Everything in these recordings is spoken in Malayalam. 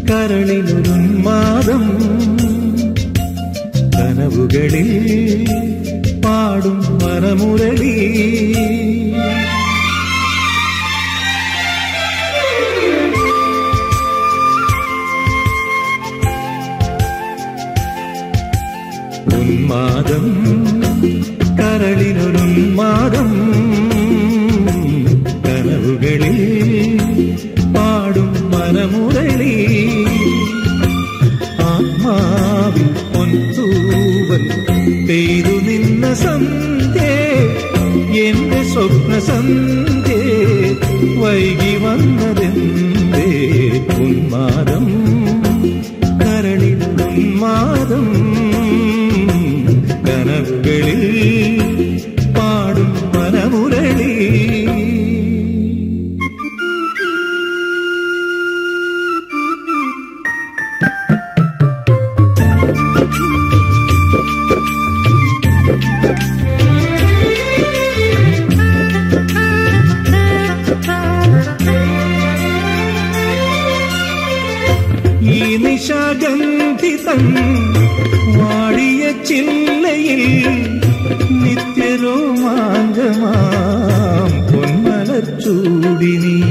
കരളിലൊരുന്മാദം കനവുകളിൽ പാടും വനമുരളി ഉന്മാദം കരളിനൊരുന്മാദം കനവുകളിൽ പാടും മനമുരളി ആത്മാവിൽ പൊൻതൂവൽ പെയ്തു നിന്ന സന്ധ്യ എന്റെ സ്വപ്ന സന്ധ്യ വൈകി വന്നതെന്തേ ഉന്മാദം കരളിൽ ഉന്മാദം കനവുകളിൽ പാടും മനമുരളി ഈ നിശാഗന്ധിതം വാടിയ ചില്ലയിൽ നിത്യരോമാഞ്ചമാം പൊന്മലച്ചൂടിനി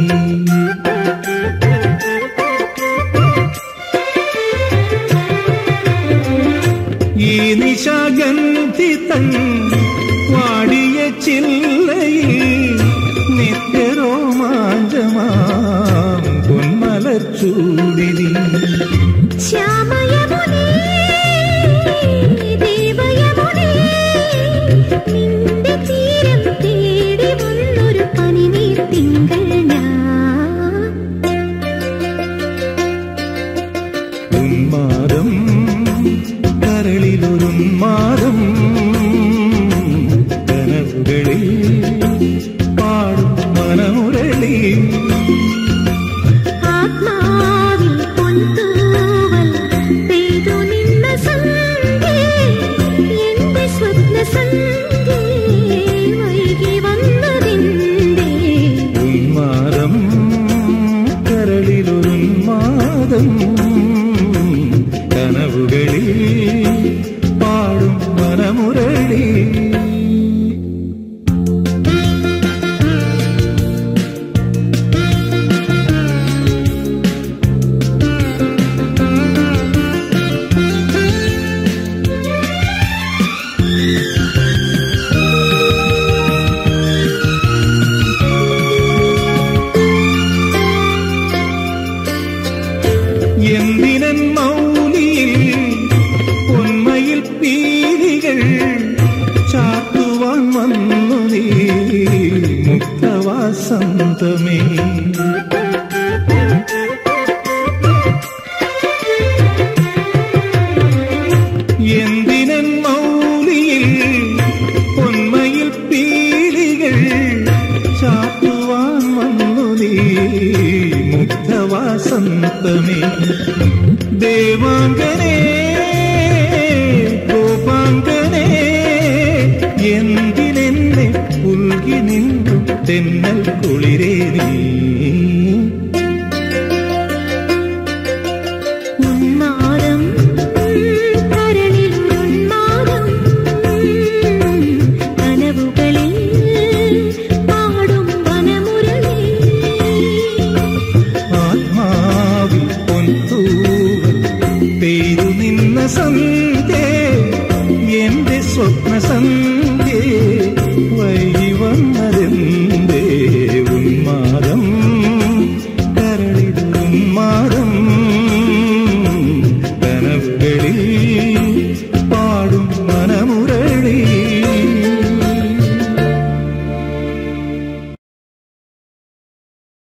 ഈ നിശാഗന്ധിതം വാടിയ ചില്ലയിൽ നിത്യരോമാഞ്ചമാം പൊന്മലച്ചൂടിനി ശ്യാമയമുനേ ദേവയമുനേ നിന്റെ തീരം തേടി വന്നൊരു പനിനീർ തിങ്കൾ ഞാൻ ഉന്മാദം കരളിലൊരുന്മാദം കനവുകളിൽ പാടും മനമുരളി ആത്മാവിൽ പൊൻതൂവൽ പെയ്തു നിന്ന സന്ധ്യേ എന്റെ സ്വപ്ന സന്ധ്യേ വൈകി വന്നതെന്തേ ഉന്മാദം കരളിലൊരുന്മാദം കനവുകളിൽ പാടും മനമുരളി എന്തിനൻ മൗലിയിൽ പൊന്മയിൽ പീലികൾ ചാത്തുവാൻ വന്നു നീ മുക്തവാസന്തമേ എന്തിനൻ മൗലിയിൽ പൊന്മയിൽ പീലികൾ ചാത്തുവാൻ വന്നു നീ മുക്തവാസന്തമേ ദേവാംഗനേ ഗോപാംഗനേ എന്തിനെന്നെ പുൽകി നിന്നു തെന്നൽ കുളിരേ നീ